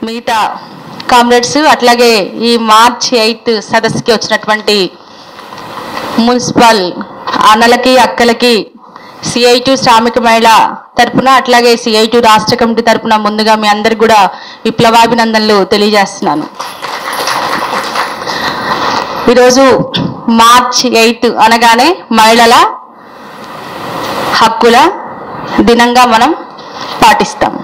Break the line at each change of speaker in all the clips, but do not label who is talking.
మిగతా కామ్రేడ్స్ అట్లాగే ఈ మార్చ్ ఎయిత్ సదస్సుకి వచ్చినటువంటి మున్సిపల్ అన్నలకి అక్కలకి సిఐటు శ్రామిక మహిళ తరపున అట్లాగే సిఐటు రాష్ట్ర కమిటీ తరపున ముందుగా మీ అందరికి కూడా విప్లవాభినందనలు తెలియజేస్తున్నాను ఈరోజు మార్చ్ ఎయిత్ అనగానే మహిళల హక్కుల దినంగా మనం పాటిస్తాం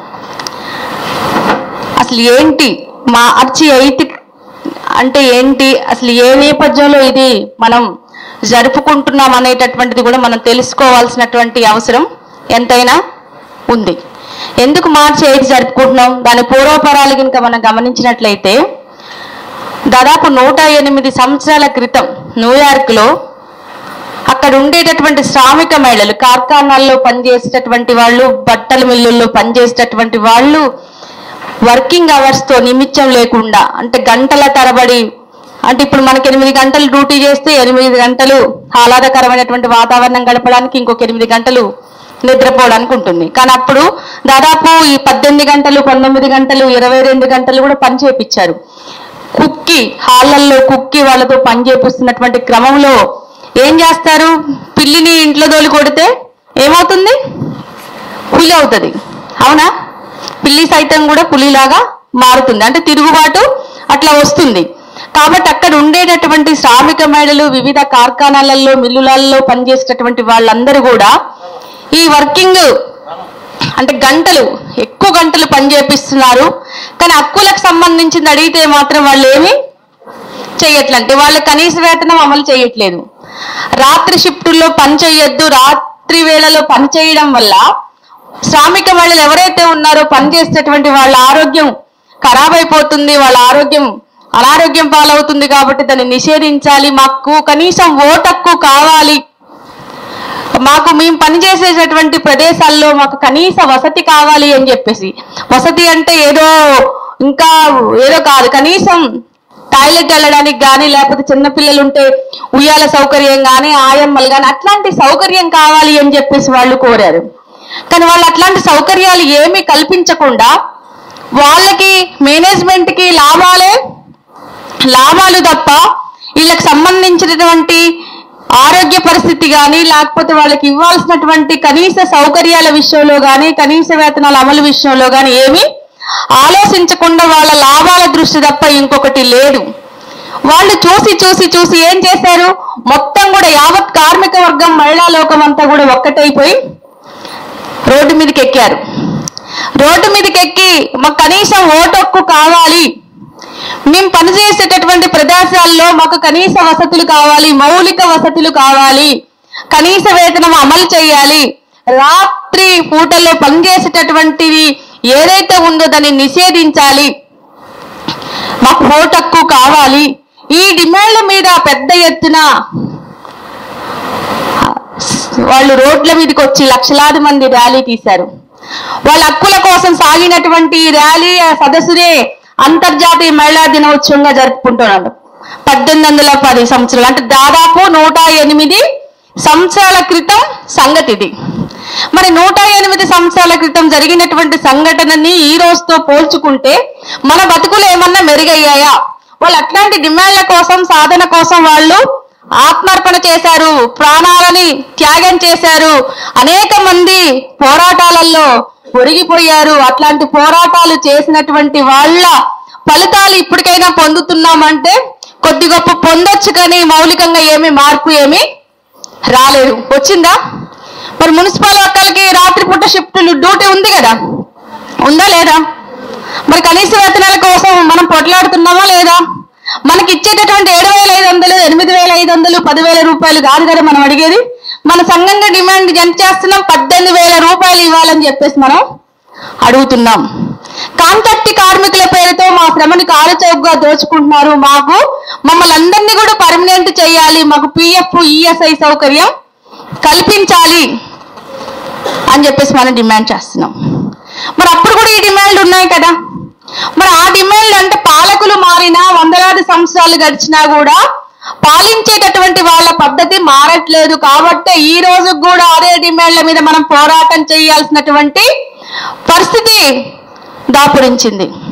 అసలు ఏంటి మార్చి ఎయిత్ అంటే ఏంటి అసలు ఏ నేపథ్యంలో ఇది మనం జరుపుకుంటున్నాం అనేటటువంటిది కూడా మనం తెలుసుకోవాల్సినటువంటి అవసరం ఎంతైనా ఉంది ఎందుకు మార్చి ఎయిత్ జరుపుకుంటున్నాం దాని పూర్వపరాలు కనుక మనం గమనించినట్లయితే దాదాపు నూట ఎనిమిది సంవత్సరాల క్రితం న్యూయార్క్లో అక్కడ ఉండేటటువంటి శ్రామిక మహిళలు కార్ఖానాల్లో పనిచేసేటటువంటి వాళ్ళు బట్టల మిల్లుల్లో పనిచేసేటటువంటి వాళ్ళు వర్కింగ్ అవర్స్ తో నిమిత్తం లేకుండా అంటే గంటల తరబడి అంటే ఇప్పుడు మనకి ఎనిమిది గంటలు డ్యూటీ చేస్తే ఎనిమిది గంటలు ఆహ్లాదకరమైనటువంటి వాతావరణం గడపడానికి ఇంకొక ఎనిమిది గంటలు నిద్రపోవడానికి ఉంటుంది కానీ అప్పుడు దాదాపు ఈ పద్దెనిమిది గంటలు పంతొమ్మిది గంటలు ఇరవై రెండు గంటలు కూడా పని చేపించారు కుక్కి హాళ్ళల్లో కుక్కి వాళ్ళతో పని చేపిస్తున్నటువంటి క్రమంలో ఏం చేస్తారు పిల్లిని ఇంట్లో దోలి కొడితే ఏమవుతుంది పులి అవుతుంది అవునా పిల్లి సైతం కూడా పులిలాగా మారుతుంది అంటే తిరుగుబాటు అట్లా వస్తుంది కాబట్టి అక్కడ ఉండేటటువంటి శ్రామిక మహిళలు వివిధ కార్ఖానాలలో మిల్లులలో పనిచేసేటటువంటి వాళ్ళందరూ కూడా ఈ వర్కింగ్ అంటే గంటలు ఎక్కువ గంటలు పని చేపిస్తున్నారు కానీ హక్కులకు సంబంధించింది అడిగితే మాత్రం వాళ్ళు ఏమి చేయట్లంటే వాళ్ళ కనీస వేతనం అమలు చేయట్లేదు రాత్రి షిఫ్టుల్లో పని చేయొద్దు రాత్రి వేళలో పని చేయడం వల్ల శ్రామిక మహిళలు ఎవరైతే ఉన్నారో పని చేసేటటువంటి వాళ్ళ ఆరోగ్యం ఖరాబ్ అయిపోతుంది వాళ్ళ ఆరోగ్యం అనారోగ్యం పాలవుతుంది కాబట్టి దాన్ని నిషేధించాలి మాకు కనీసం ఓటు హక్కు కావాలి మాకు మేము పనిచేసేటటువంటి ప్రదేశాల్లో మాకు కనీస వసతి కావాలి అని చెప్పేసి వసతి అంటే ఏదో ఇంకా ఏదో కాదు కనీసం టాయిలెట్ వెళ్ళడానికి కానీ లేకపోతే చిన్నపిల్లలు ఉంటే ఉయ్యాల సౌకర్యం కానీ ఆయమ్మలు కానీ అట్లాంటి సౌకర్యం కావాలి అని చెప్పేసి వాళ్ళు కోరారు కానీ వాళ్ళు అట్లాంటి సౌకర్యాలు ఏమీ కల్పించకుండా వాళ్ళకి మేనేజ్మెంట్ కి లాభాలే లాభాలు తప్ప వీళ్ళకి సంబంధించినటువంటి ఆరోగ్య పరిస్థితి కానీ లేకపోతే వాళ్ళకి ఇవ్వాల్సినటువంటి కనీస సౌకర్యాల విషయంలో కానీ కనీస వేతనాల అమలు విషయంలో కానీ ఏమీ ఆలోచించకుండా వాళ్ళ లాభాల దృష్టి తప్ప ఇంకొకటి లేదు వాళ్ళు చూసి చూసి చూసి ఏం చేశారు మొత్తం కూడా యావత్ కార్మిక వర్గం మహిళా లోకం అంతా కూడా ఒక్కటైపోయి రోడ్డు మీదకి ఎక్కారు రోడ్డు మీదకి ఎక్కి మాకు కనీసం ఓటు హక్కు కావాలి మేము పనిచేసేటటువంటి ప్రదేశాల్లో మాకు కనీస వసతులు కావాలి మౌలిక వసతులు కావాలి కనీస వేతనం అమలు చేయాలి రాత్రి పూటల్లో పనిచేసేటటువంటిది ఏదైతే ఉందో దాన్ని నిషేధించాలి మాకు ఓటు హక్కు కావాలి ఈ డిమాండ్ల మీద పెద్ద ఎత్తున వాళ్ళు రోడ్ల మీదకి వచ్చి లక్షలాది మంది ర్యాలీ తీశారు వాళ్ళ హక్కుల కోసం సాగినటువంటి ఈ ర్యాలీ ఆ సదస్సునే అంతర్జాతీయ మహిళా దినోత్సవంగా జరుపుకుంటున్నాడు పద్దెనిమిది వందల పది సంవత్సరాలు అంటే దాదాపు నూట ఎనిమిది సంవత్సరాల క్రితం సంగతి ఇది మరి నూట ఎనిమిది సంవత్సరాల క్రితం జరిగినటువంటి సంఘటనని ఈ రోజుతో పోల్చుకుంటే మన బతుకులు ఏమన్నా మెరుగయ్యాయా వాళ్ళు అట్లాంటి డిమాండ్ల కోసం సాధన కోసం వాళ్ళు ఆత్మార్పణ చేశారు ప్రాణాలని త్యాగం చేశారు అనేక మంది పోరాటాలలో ఒరిగిపోయారు అట్లాంటి పోరాటాలు చేసినటువంటి వాళ్ళ ఫలితాలు ఇప్పటికైనా పొందుతున్నామంటే కొద్ది గొప్ప పొందొచ్చు కానీ మౌలికంగా ఏమీ మార్పు ఏమీ రాలేదు వచ్చిందా మరి మున్సిపల్ వర్కర్లకి రాత్రిపూట షిఫ్టులు డ్యూటీ ఉంది కదా ఉందా లేదా మరి కనీస వేతనాల కోసం మనం పొట్లాడుతున్నామా లేదా మనకి ఇచ్చేటటువంటి ఏడు వేల ఐదు వందలు ఎనిమిది వేల ఐదు వందలు పదివేల రూపాయలు కాదు కదా మనం అడిగేది మన సంఘంగా డిమాండ్ ఎంత చేస్తున్నాం పద్దెనిమిది వేల రూపాయలు ఇవ్వాలని చెప్పేసి మనం అడుగుతున్నాం కాంట్రాక్ట్ కార్మికుల పేరుతో మా శ్రమని కాలు చౌకగా దోచుకుంటున్నారు మాకు మమ్మల్ని అందరినీ కూడా పర్మనెంట్ చేయాలి మాకు పిఎఫ్ ఈఎస్ఐ సౌకర్యం కల్పించాలి అని చెప్పేసి మనం డిమాండ్ చేస్తున్నాం మరి అప్పుడు కూడా ఈ డిమాండ్లు ఉన్నాయి కదా మరి ఆ డిమాండ్లు అంటే పాలకులు మారినా వందలాది సంవత్సరాలు గడిచినా కూడా పాలించేటటువంటి వాళ్ళ పద్ధతి మారట్లేదు కాబట్టి ఈ రోజు కూడా అదే డిమాండ్ల మీద మనం పోరాటం చేయాల్సినటువంటి పరిస్థితి దాపురించింది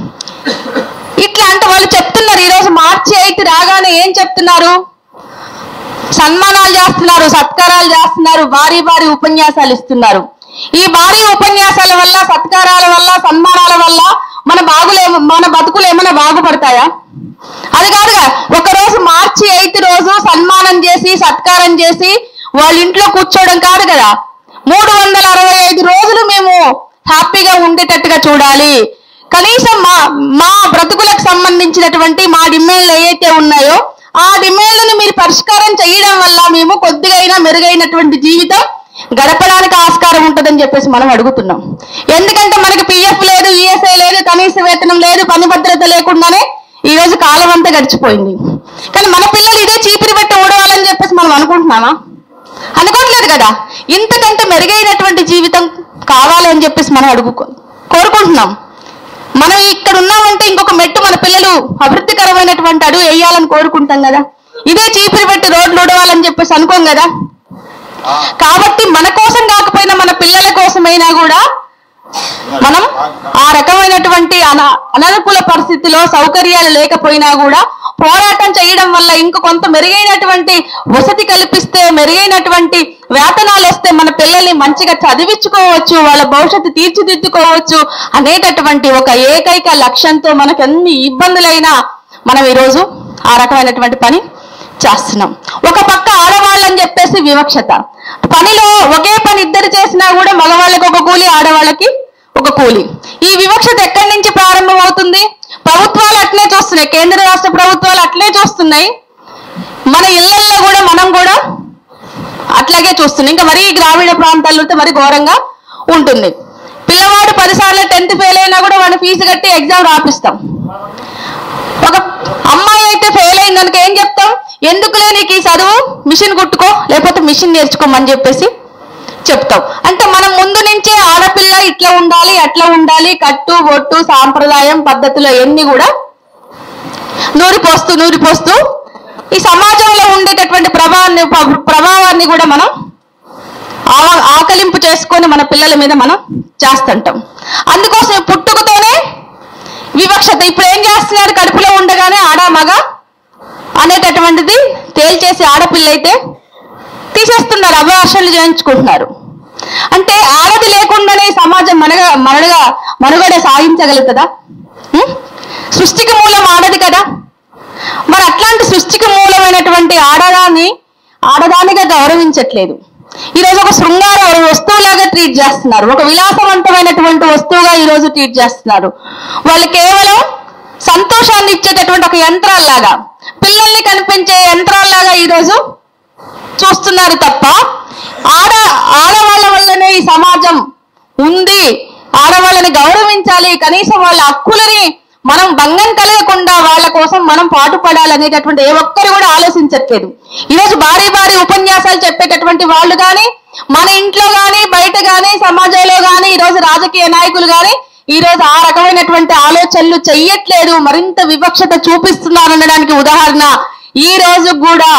ఇట్లా అంటే వాళ్ళు చెప్తున్నారు ఈరోజు మార్చి ఎయిత్ రాగానే ఏం చెప్తున్నారు సన్మానాలు చేస్తున్నారు సత్కారాలు చేస్తున్నారు భారీ భారీ ఉపన్యాసాలు ఇస్తున్నారు ఈ భారీ ఉపన్యాసాల వల్ల సత్కారాల వల్ల సన్మానాల వల్ల మన బాగులే మన బతుకులు ఏమైనా బాగుపడతాయా అది కాదుగా ఒక రోజు మార్చి ఎయిత్ రోజు సన్మానం చేసి సత్కారం చేసి వాళ్ళ ఇంట్లో కూర్చోవడం కాదు కదా మూడు వందల అరవై ఐదు రోజులు మేము హ్యాపీగా ఉండేటట్టుగా చూడాలి కనీసం మా మా బ్రతుకులకు సంబంధించినటువంటి మా డిమాండ్లు ఏవైతే ఉన్నాయో ఆ డిమాండ్లను మీరు పరిష్కారం చేయడం వల్ల మేము కొద్దిగా అయినా మెరుగైనటువంటి జీవితం గడపడానికి ఆస్కారం ఉంటుందని చెప్పేసి మనం అడుగుతున్నాం ఎందుకంటే మనకి పిఎఫ్ లేదు ఈఎస్ఐ లేదు కనీస వేతనం లేదు పని భద్రత లేకుండానే ఈ రోజు కాలం అంతా గడిచిపోయింది కానీ మన పిల్లలు ఇదే చీపిరి పెట్టి ఊడవాలని చెప్పేసి మనం అనుకుంటున్నామా అనుకోవట్లేదు కదా ఇంతకంటే మెరుగైనటువంటి జీవితం కావాలి అని చెప్పేసి మనం అడుగు కోరుకుంటున్నాం మనం ఇక్కడ ఉన్నామంటే ఇంకొక మెట్టు మన పిల్లలు అభివృద్ధికరమైనటువంటి అడుగు వేయాలని కోరుకుంటాం కదా ఇదే చీపిరి పెట్టి రోడ్లు ఉడవాలని చెప్పేసి అనుకోం కదా కాబట్టి మన కోసం కాకపోయినా మన పిల్లల కోసమైనా కూడా మనం ఆ రకమైనటువంటి అన అననుకూల పరిస్థితిలో సౌకర్యాలు లేకపోయినా కూడా పోరాటం చేయడం వల్ల ఇంక కొంత మెరుగైనటువంటి వసతి కల్పిస్తే మెరుగైనటువంటి వేతనాలు వస్తే మన పిల్లల్ని మంచిగా చదివించుకోవచ్చు వాళ్ళ భవిష్యత్తు తీర్చిదిద్దుకోవచ్చు అనేటటువంటి ఒక ఏకైక లక్ష్యంతో మనకు ఎన్ని ఇబ్బందులైనా మనం ఈరోజు ఆ రకమైనటువంటి పని చేస్తున్నాం ఒక పక్క ఆడవాళ్ళని చెప్పేసి వివక్షత పనిలో ఒకే పని ఇద్దరు చేసినా కూడా మగవాళ్ళకి ఒక కూలి ఆడవాళ్ళకి ఒక కూలి ఈ వివక్షత ఎక్కడి నుంచి ప్రారంభం అవుతుంది ప్రభుత్వాలు అట్లే చూస్తున్నాయి కేంద్ర రాష్ట్ర ప్రభుత్వాలు అట్లే చూస్తున్నాయి మన ఇళ్లల్లో కూడా మనం కూడా అట్లాగే చూస్తున్నాం ఇంకా మరీ గ్రామీణ ప్రాంతాల్లో అయితే మరి ఘోరంగా ఉంటుంది పిల్లవాడు పదిసార్లు టెన్త్ ఫెయిల్ అయినా కూడా వాడిని ఫీజు కట్టి ఎగ్జామ్ రాపిస్తాం ఒక అమ్మాయి అయితే ఫెయిల్ అయింది కనుక ఏం చెప్తాం ఎందుకులే నీకు ఈ చదువు మిషన్ కుట్టుకో లేకపోతే మిషన్ నేర్చుకోమని చెప్పేసి చెప్తాం అంటే మనం ముందు నుంచే ఆడపిల్ల ఇట్లా ఉండాలి అట్లా ఉండాలి కట్టు బొట్టు సాంప్రదాయం పద్ధతులు ఎన్ని కూడా నూరిపోస్తూ నూరిపోస్తూ ఈ సమాజంలో ఉండేటటువంటి ప్రభావాన్ని ప్ర- ప్రభావాన్ని కూడా మనం ఆ- ఆకలింపు చేసుకొని మన పిల్లల మీద మనం చేస్తుంటాం అందుకోసం ఈ పుట్టుకతోనే వివక్షత ఇప్పుడు ఏం చేస్తున్నారు కడుపులో ఉండగానే ఆడ మగ అనేటటువంటిది తేల్చేసి ఆడపిల్ల అయితే తీసేస్తున్నారు అభిలాషలు చేయించుకుంటున్నారు అంటే ఆడది లేకుండానే ఈ సమాజం మనగ మనగా మనుగడ సాగించగలుగుతుందా ఉం? సృష్టికి మూలం ఆడది కదా మరి అట్లాంటి సృష్టికి మూలమైనటువంటి ఆడదాన్ని ఆడదానిగా గౌరవించట్లేదు ఈరోజు ఒక శృంగార వస్తువులాగా ట్రీట్ చేస్తున్నారు ఒక విలాసవంతమైనటువంటి వస్తువుగా ఈరోజు ట్రీట్ చేస్తున్నారు వాళ్ళు కేవలం సంతోషాన్ని ఇచ్చేటటువంటి ఒక యంత్రాల్లాగా పిల్లల్ని కనిపించే యంత్రాల్లాగా ఈరోజు చూస్తున్నారు తప్ప ఆడ ఆడవాళ్ళ వల్లనే ఈ సమాజం ఉంది ఆడవాళ్ళని గౌరవించాలి కనీసం వాళ్ళ హక్కులని మనం భంగం కలగకుండా వాళ్ళ కోసం మనం పాటుపడాలనేటటువంటి ఏ ఒక్కరు కూడా ఆలోచించట్లేదు ఈరోజు భారీ భారీ ఉపన్యాసాలు చెప్పేటటువంటి వాళ్ళు కానీ మన ఇంట్లో కానీ బయట కానీ సమాజంలో కానీ ఈరోజు రాజకీయ నాయకులు కానీ ఈ రోజు ఆ రకమైనటువంటి ఆలోచనలు చెయ్యట్లేదు మరింత వివక్షత చూపిస్తున్నారు అనడానికి ఉదాహరణ ఈ రోజు కూడా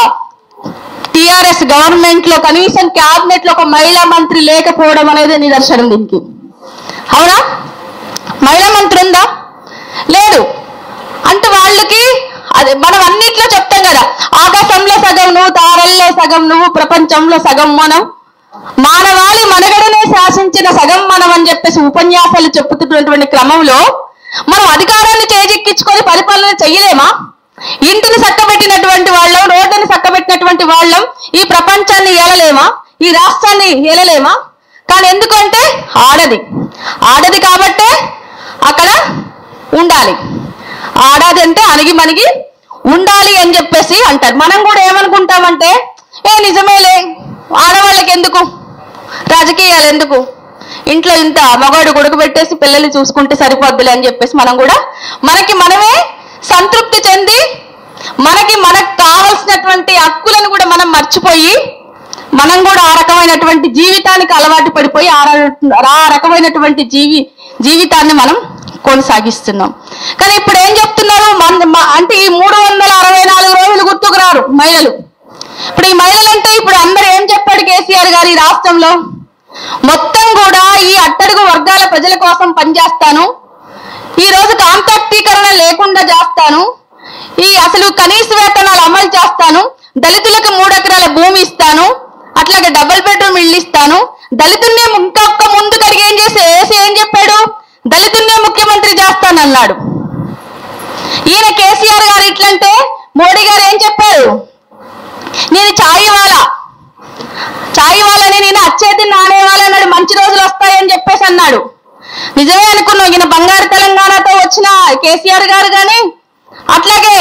టిఆర్ఎస్ గవర్నమెంట్ లో కనీసం క్యాబినెట్ లో ఒక మహిళా మంత్రి లేకపోవడం అనేది నిదర్శనం దీనికి అవునా మహిళా మంత్రి ఉందా లేదు అంటే వాళ్ళకి అదే మనం అన్నిట్లో చెప్తాం కదా ఆకాశంలో సగం నువ్వు తారల్లో సగం నువ్వు ప్రపంచంలో సగం మనం మానవాళి మనగడనే శాసించిన సగం మనం అని చెప్పేసి ఉపన్యాసాలు చెప్పుతున్నటువంటి క్రమంలో మనం అధికారాన్ని చేజిక్కించుకొని పరిపాలన చెయ్యలేమా ఇంటిని చక్కబెట్టినటువంటి వాళ్ళం రోడ్డుని చక్కబెట్టినటువంటి వాళ్ళం ఈ ప్రపంచాన్ని ఏలలేమా ఈ రాష్ట్రాన్ని ఏలలేమా కానీ ఎందుకంటే ఆడది ఆడది కాబట్టే అక్కడ ఉండాలి ఆడాది అంటే అణిగి మణిగి ఉండాలి అని చెప్పేసి అంటారు మనం కూడా ఏమనుకుంటామంటే ఏ నిజమేలే ఆడవాళ్ళకి ఎందుకు రాజకీయాలు ఎందుకు ఇంట్లో ఇంత మగవాడు కొడుకు పెట్టేసి పిల్లల్ని చూసుకుంటే సరిపోద్దులే అని చెప్పేసి మనం కూడా మనకి మనమే సంతృప్తి చెంది మనకి మనకు కావలసినటువంటి హక్కులను కూడా మనం మర్చిపోయి మనం కూడా ఆ రకమైనటువంటి జీవితానికి అలవాటు పడిపోయి ఆ ర- ఆ రకమైనటువంటి జీవి జీవితాన్ని మనం కొనసాగిస్తున్నాం కానీ ఇప్పుడు ఏం చెప్తున్నారు మన- మ- అంటే ఈ మూడు వందల అరవై నాలుగు రోజులు గుర్తుకు రారు మహిళలు ఇప్పుడు ఈ మహిళలంటే ఇప్పుడు అందరు ఏం చెప్పాడు కేసీఆర్ గారు ఈ రాష్ట్రంలో మొత్తం కూడా ఈ అట్టడుగు వర్గాల ప్రజల కోసం పనిచేస్తాను ఈ రోజు కాంట్రాక్టీకరణ లేకుండా చేస్తాను ఈ అసలు కనీస వేతనాలు అమలు చేస్తాను దళితులకు మూడు ఎకరాల భూమి ఇస్తాను అట్లాగే డబుల్ బెడ్రూమ్ ఇల్లు ఇస్తాను దళితున్నే ఇంకొక ముందు కడిగి ఏం చేసి వేసి ఏం చెప్పాడు దళితున్నే ముఖ్యమంత్రి చేస్తానన్నాడు ఈయన కేసీఆర్ గారు ఇట్లంటే మోడీ గారు ఏం చెప్పారు నేను చాయ్ వాళ్ళ చాయ్ వాళ్ళని నేను అచ్చేది నానే వాళ్ళన్నాడు మంచి రోజులు వస్తాయని చెప్పేసి అన్నాడు నిజమే అనుకున్నాం ఈయన బంగారు తెలంగాణతో వచ్చిన కేసీఆర్ గారు కానీ అట్లాగే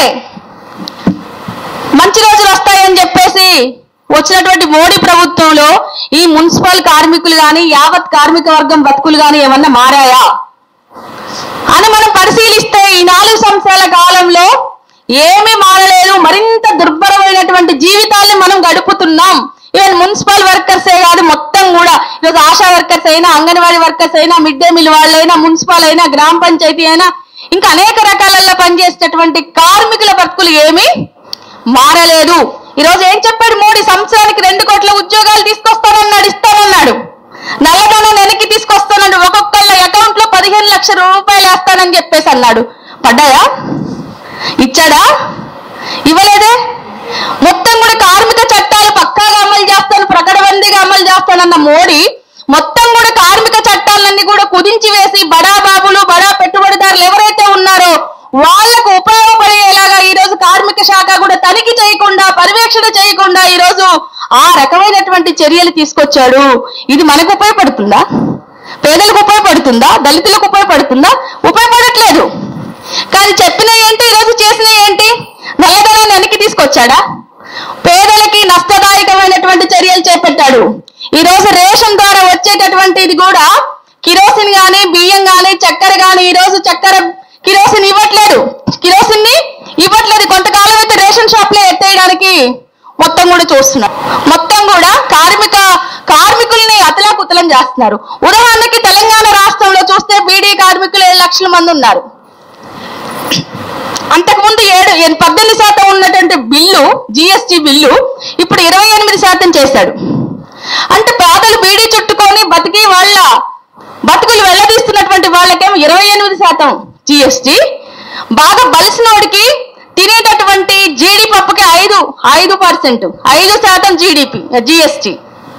మంచి రోజులు వస్తాయని చెప్పేసి వచ్చినటువంటి మోడీ ప్రభుత్వంలో ఈ మున్సిపల్ కార్మికులు కానీ యావత్ కార్మిక వర్గం బతుకులు కానీ ఏమన్నా మారాయా అని మనం పరిశీలిస్తే ఈ నాలుగు సంవత్సరాల కాలంలో ఏమీ మారలేదు మరింత దుర్భరమైనటువంటి జీవితాల్ని మనం గడుపుతున్నాం ఈవెన్ మున్సిపల్ వర్కర్సే కాదు మొత్తం కూడా ఈరోజు ఆశా వర్కర్స్ అయినా అంగన్వాడీ వర్కర్స్ అయినా మిడ్ డే మీల్ వాళ్ళైనా మున్సిపల్ అయినా గ్రామ పంచాయతీ అయినా ఇంకా అనేక రకాలలో పనిచేసేటటువంటి కార్మికుల బతుకులు ఏమీ మారలేదు ఈ రోజు ఏం చెప్పాడు మోడీ సంవత్సరానికి రెండు కోట్ల ఉద్యోగాలు తీసుకొస్తానన్నాడు ఇస్తానన్నాడు నల్లధనం వెనక్కి తీసుకొస్తానన్నాడు ఒక్కొక్కళ్ళ అకౌంట్ లో పదిహేను లక్షల రూపాయలు వేస్తానని చెప్పేసి అన్నాడు పడ్డాయా ఇచ్చాడా ఇవ్వలేదే మొత్తం కూడా కార్మిక చట్టాలు పక్కాగా అమలు చేస్తాను ప్రకటబందీగా అమలు చేస్తానన్న మోడీ మొత్తం కూడా కార్మిక చట్టాలన్నీ కూడా కుదించి వేసి బడా బాబులు బడా పెట్టుబడిదారులు ఎవరైతే ఉన్నారో వాళ్లకు ఉపయోగపడేలాగా ఈ రోజు కార్మిక శాఖ కూడా తనిఖీ చేయకుండా పర్యవేక్షణ చేయకుండా ఈ రోజు ఆ రకమైనటువంటి చర్యలు తీసుకొచ్చాడు ఇది మనకు ఉపయోగపడుతుందా పేదలకు ఉపయోగపడుతుందా దళితులకు ఉపయోగపడుతుందా ఉపయోగపడట్లేదు కానీ చెప్పిన ఏంటి ఈరోజు చేసిన ఏంటి నల్లధనాన్ని వెనక్కి తీసుకొచ్చాడా పేదలకి నష్టదాయకమైనటువంటి చర్యలు చేపట్టాడు ఈ రోజు రేషన్ ద్వారా వచ్చేటటువంటి ఇది కూడా కిరోసిన్ గాని బియ్యం గాని చక్కెర గాని ఈ రోజు చక్కెర కిరోసిన్ ఇవ్వట్లేదు కిరోసిన్ ని ఇవ్వట్లేదు కొంతకాలం అయితే రేషన్ షాప్ లో ఎత్తేయడానికి మొత్తం కూడా చూస్తున్నాం మొత్తం కూడా కార్మిక కార్మికుల్ని అతలాకుతలం చేస్తున్నారు ఉదాహరణకి తెలంగాణ రాష్ట్రంలో చూస్తే బీడీ కార్మికులు ఏడు లక్షల మంది ఉన్నారు అంతకుముందు ఏడు ఎన్- పద్దెనిమిది శాతం ఉన్నటువంటి బిల్లు జిఎస్టి బిల్లు ఇప్పుడు ఇరవై ఎనిమిది శాతం చేశాడు అంటే పేదలు బీడీ చుట్టుకొని బతికి వాళ్ళ బతుకులు వెళ్ళదీస్తున్నటువంటి వాళ్ళకేమో ఇరవై ఎనిమిది శాతం జిఎస్టి బాగా బలిసినోడికి తినేటటువంటి జీడి పప్పుకి ఐదు ఐదు పర్సెంట్ ఐదు శాతం జీడిపి జిఎస్టి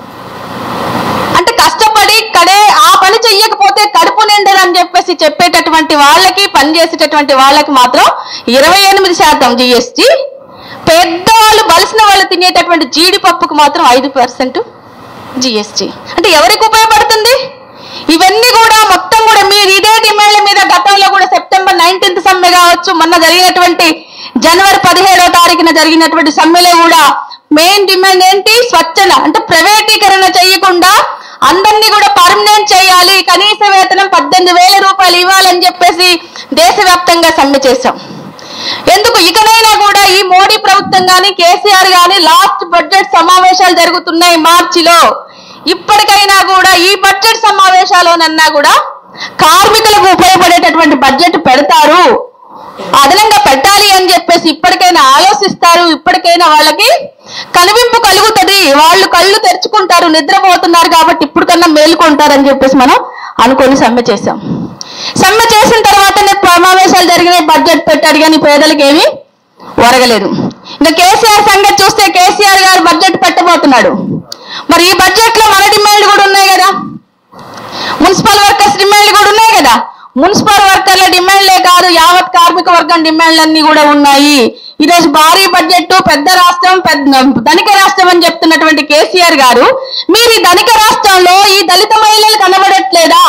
అంటే కష్టపడి కడే ఆ పని చెయ్యకపోతే కడుపు నిండదని చెప్పేసి చెప్పేటటువంటి వాళ్ళకి పని చేసేటటువంటి వాళ్ళకి మాత్రం ఇరవై ఎనిమిది శాతం జిఎస్టి పెద్దవాళ్ళు బలిసిన వాళ్ళు తినేటటువంటి జీడిపప్పుకు మాత్రం ఐదు పర్సెంట్ జిఎస్టి అంటే ఎవరికి ఉపయోగపడుతుంది ఇవన్నీ కూడా మొత్తం కూడా మీరు ఇదే డిమాండ్ల మీద గతంలో కూడా సెప్టెంబర్ నైన్టీన్త్ సమ్మె కావచ్చు మొన్న జరిగినటువంటి జనవరి పదిహేడవ తారీఖున జరిగినటువంటి సమ్మెలో కూడా మెయిన్ డిమాండ్ ఏంటి స్వచ్ఛన అంటే ప్రైవేటీకరణ చేయకుండా అందరినీ కూడా పర్మనెంట్ చేయాలి కనీస వేతనం పద్దెనిమిది వేల రూపాయలు ఇవ్వాలని చెప్పేసి దేశవ్యాప్తంగా సమ్మె చేశాం ఎందుకు ఇకనైనా కూడా ఈ మోడీ ప్రభుత్వం గాని కేసీఆర్ గాని లాస్ట్ బడ్జెట్ సమావేశాలు జరుగుతున్నాయి మార్చిలో ఇప్పటికైనా కూడా ఈ బడ్జెట్ సమావేశాల్లోనన్నా కూడా కార్మికులకు ఉపయోగపడేటటువంటి బడ్జెట్ పెడతారు అదనంగా పెట్టాలి అని చెప్పేసి ఇప్పటికైనా ఆలోచిస్తారు ఇప్పటికైనా వాళ్ళకి కనువింపు కలుగుతుంది వాళ్ళు కళ్ళు తెరుచుకుంటారు నిద్రపోతున్నారు కాబట్టి ఇప్పుడు కన్నా మేలుకుంటారని చెప్పేసి మనం అనుకొని సమ్మె చేశాం సమ్మె చేసిన తర్వాతనే సమావేశాలు జరిగినాయి బడ్జెట్ పెట్టాడు కానీ పేదలకు ఏమీ ఒరగలేదు ఇంకా కేసీఆర్ సంగతి చూస్తే కేసీఆర్ గారు బడ్జెట్ పెట్టబోతున్నాడు మరి ఈ బడ్జెట్ లో మన డిమాండ్ కూడా ఉన్నాయి కదా మున్సిపల్ వర్కర్స్ డిమాండ్లు కూడా ఉన్నాయి కదా మున్సిపల్ వర్కర్ల డిమాండ్లే కాదు యావత్ కార్మిక వర్గం డిమాండ్లన్నీ కూడా ఉన్నాయి ఈ రోజు భారీ బడ్జెట్ పెద్ద రాష్ట్రం పెద్ద ధనిక రాష్ట్రం అని చెప్తున్నటువంటి కేసీఆర్ గారు మీరు ఈ ధనిక రాష్ట్రంలో ఈ దళిత మహిళలు కనబడట్లేదా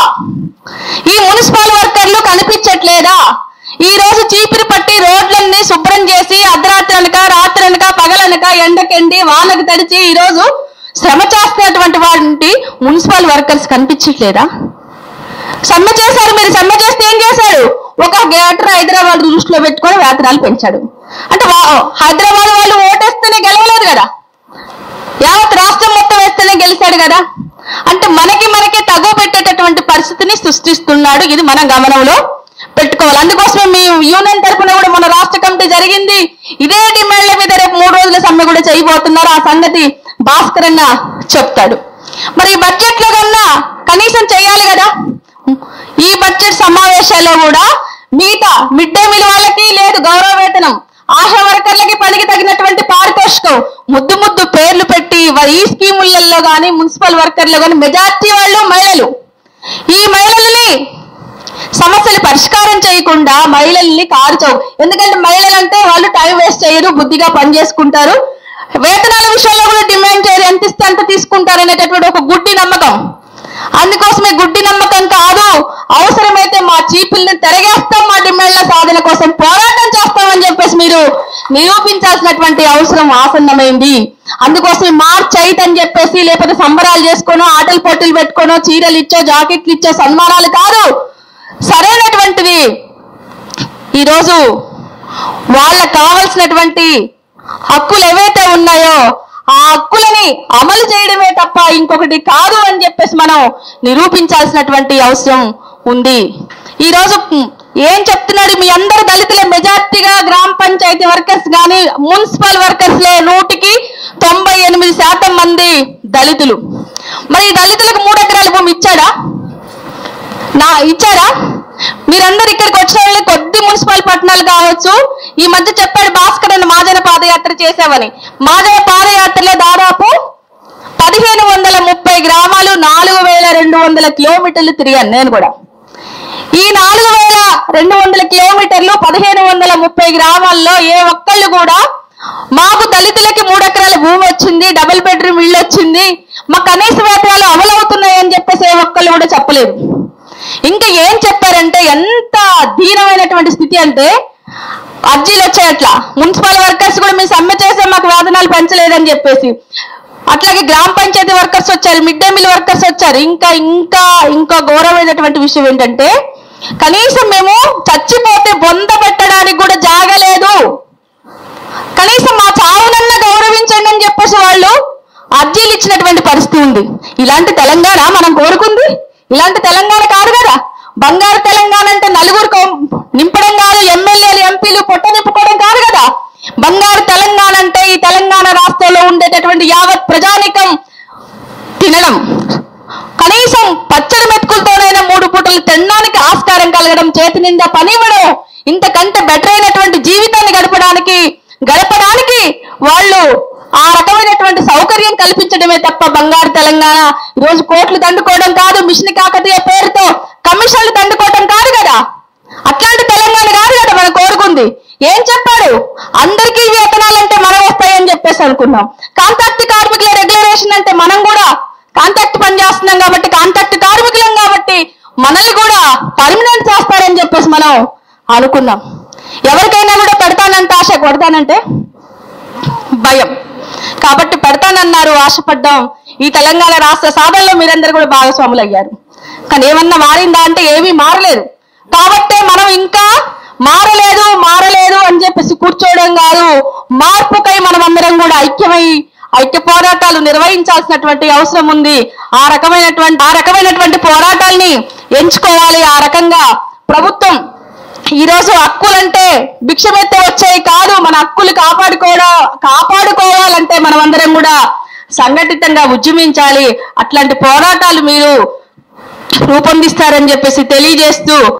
ఈ మున్సిపల్ వర్కర్లు కనిపించట్లేదా ఈ రోజు చీపిరి పట్టి రోడ్లన్నీ శుభ్రం చేసి అర్ధరాత్రి అనక రాత్రి అనక పగలనక ఎండకెండి వానకు తడిచి ఈ రోజు శ్రమ చేస్తున్నటువంటి వాటి మున్సిపల్ వర్కర్స్ కనిపించట్లేదా సమ్మె చేశారు మీరు సమ్మె చేస్తే ఏం చేశారు ఒక గేటర్ హైదరాబాద్ దృష్టిలో పెట్టుకొని వేతనాలు పెంచాడు అంటే వా- హైదరాబాద్ వాళ్ళు ఓటేస్తేనే గెలవలేదు కదా యావత్ రాష్ట్రం మొత్తం వేస్తేనే గెలిచాడు కదా అంటే మనకి మనకి తగువ పెట్టేటటువంటి పరిస్థితిని సృష్టిస్తున్నాడు ఇది మన గమనంలో పెట్టుకోవాలి అందుకోసమే మీ యూనియన్ తరపున కూడా మన రాష్ట్ర కమిటీ జరిగింది ఇదే డిమాండ్ల మీద రేపు మూడు రోజుల సమ్మె కూడా చేయబోతున్నారు ఆ సంగతి భాస్కర్ అన్న చెప్తాడు మరి ఈ బడ్జెట్ లో కన్నా కనీసం చేయాలి కదా ఈ బడ్జెట్ సమావేశాల్లో కూడా మిగతా మిడ్ డే మీల్ వాళ్ళకి లేదు గౌరవ వేతనం ఆశా వర్కర్లకి పనికి తగినటువంటి పారితోషికం ముద్దు ముద్దు పేర్లు పెట్టి వ- ఈ స్కీములలో కానీ మున్సిపల్ వర్కర్లు కానీ మెజార్టీ వాళ్ళు మహిళలు ఈ మహిళల్ని సమస్యలు పరిష్కారం చేయకుండా మహిళల్ని కారుచవు ఎందుకంటే మహిళలు అంటే వాళ్ళు టైం వేస్ట్ చేయరు బుద్ధిగా పని చేసుకుంటారు వేతనాల విషయంలో కూడా డిమాండ్ చేయరు ఎంత ఇస్తే అంత తీసుకుంటారు అనేటటువంటి ఒక గుడ్డి నమ్మకం అందుకోసమే గుడ్డి నమ్మకం కాదు అవసరమైతే మా చీపుల్ని తిరగేస్తాం మా డిమాండ్ల సాధన కోసం పోరాటం చేస్తామని చెప్పేసి మీరు నిరూపించాల్సినటువంటి అవసరం ఆసన్నమైంది అందుకోసం మార్చ్ ఐత్ అని చెప్పేసి లేకపోతే సంబరాలు చేసుకోనో ఆటల పోటీలు పెట్టుకోనో చీరలు ఇచ్చో జాకెట్లు ఇచ్చో సన్మానాలు కాదు సరైనటువంటిది ఈరోజు వాళ్ళకు కావలసినటువంటి హక్కులు ఏవైతే ఉన్నాయో ఆ హక్కులని అమలు చేయడమే తప్ప ఇంకొకటి కాదు అని చెప్పేసి మనం నిరూపించాల్సినటువంటి అవసరం ఉంది ఈ రోజు ఏం చెప్తున్నాడు మీ అందరు దళితుల మెజార్టీగా గ్రామ పంచాయతీ వర్కర్స్ కానీ మున్సిపల్ వర్కర్స్ లే నూటికి తొంభై ఎనిమిది శాతం మంది దళితులు మరి ఈ దళితులకు మూడు ఎకరాల భూమి ఇచ్చాడా నా ఇచ్చారా మీరందరూ ఇక్కడికి వచ్చిన వాళ్ళు కొద్ది మున్సిపల్ పట్టణాలు కావచ్చు ఈ మధ్య చెప్పాడు భాస్కర్ అని మాజన పాదయాత్ర చేసావని మాజన పాదయాత్రలో దాదాపు పదిహేను వందల ముప్పై గ్రామాలు నాలుగు వేల రెండు వందల కిలోమీటర్లు తిరిగాను నేను కూడా ఈ నాలుగు వేల రెండు వందల కిలోమీటర్లు పదిహేను వందల ముప్పై గ్రామాల్లో ఏ ఒక్కళ్ళు కూడా మాకు దళితులకి మూడు ఎకరాల భూమి వచ్చింది డబుల్ బెడ్రూమ్ ఇల్లు వచ్చింది మా కనీస వేతనాలు అమలవుతున్నాయని చెప్పేసి ఏ ఒక్కళ్ళు కూడా చెప్పలేదు ఇంకా ఏం చెప్పారంటే ఎంత దీనమైనటువంటి స్థితి అంటే అర్జీలు వచ్చాయట్లా మున్సిపల్ వర్కర్స్ కూడా మేము సమ్మె చేసాం మాకు వేతనాలు పెంచలేదని చెప్పేసి అట్లాగే గ్రామ పంచాయతీ వర్కర్స్ వచ్చారు మిడ్ డే మీల్ వర్కర్స్ వచ్చారు ఇంకా ఇంకా ఇంకా ఘోరమైనటువంటి విషయం ఏంటంటే కనీసం మేము చచ్చిపోతే బొంద పెట్టడానికి కూడా జాగలేదు కనీసం మా చావునన్న గౌరవించండి అని చెప్పేసి వాళ్ళు అర్జీలు ఇచ్చినటువంటి పరిస్థితి ఉంది ఇలాంటి తెలంగాణ మనం కోరుకుంది ఇలాంటి తెలంగాణ కాదు కదా బంగారు తెలంగాణ అంటే నలుగురు కౌ- నింపడం కాదు ఎమ్మెల్యేలు ఎంపీలు పొట్ట నింపుకోవడం కాదు కదా బంగారు తెలంగాణ అంటే ఈ తెలంగాణ రాష్ట్రంలో ఉండేటటువంటి యావత్ ప్రజానికం తినడం కనీసం పచ్చడి మెతుకులతోనైనా మూడు పూటలు తినడానికి ఆస్కారం కలగడం చేతి నిండా పని ఇవ్వడం ఇంతకంటే బెటర్ అయినటువంటి జీవితాన్ని గడపడానికి గడపడానికి వాళ్ళు ఆ రకమైనటువంటి సౌకర్యం కల్పించడమే తప్ప బంగారు తెలంగాణ ఈరోజు కోట్లు దండుకోవడం కాదు మిషన్ కాకతీయ పేరుతో కమిషన్లు దండుకోవడం కాదు కదా అట్లాంటి తెలంగాణ కాదు కదా మనం కోరుకుంది ఏం చెప్పాడు అందరికీ వేతనాలంటే మనం వస్తాయని చెప్పేసి అనుకున్నాం కాంట్రాక్ట్ కార్మికుల రెగ్యులరేషన్ అంటే మనం కూడా కాంట్రాక్ట్ పని చేస్తున్నాం కాబట్టి కాంట్రాక్ట్ కార్మికులం కాబట్టి మనల్ని కూడా పర్మనెంట్ చేస్తారని చెప్పేసి మనం అనుకున్నాం ఎవరికైనా కూడా పెడతానంటే ఆశ కొడతానంటే భయం కాబట్టి పెడతానన్నారు ఆశపడ్డాం ఈ తెలంగాణ రాష్ట్ర సాధనలో మీరందరూ కూడా భాగస్వాములు అయ్యారు కానీ ఏమన్నా మారిందా అంటే ఏమీ మారలేదు కాబట్టే మనం ఇంకా మారలేదు మారలేదు అని చెప్పేసి కూర్చోవడం కాదు మార్పుకై మనం అందరం కూడా ఐక్యమై ఐక్య పోరాటాలు నిర్వహించాల్సినటువంటి అవసరం ఉంది ఆ రకమైనటువంటి ఆ రకమైనటువంటి పోరాటాల్ని ఎంచుకోవాలి ఆ రకంగా ప్రభుత్వం ఈ రోజు హక్కులంటే భిక్షమెత్తే వచ్చాయి కాదు మన హక్కులు కాపాడుకోవడం కాపాడుకోవాలంటే మనం అందరం కూడా సంఘటితంగా ఉద్యమించాలి అట్లాంటి పోరాటాలు మీరు రూపొందిస్తారని చెప్పేసి తెలియజేస్తూ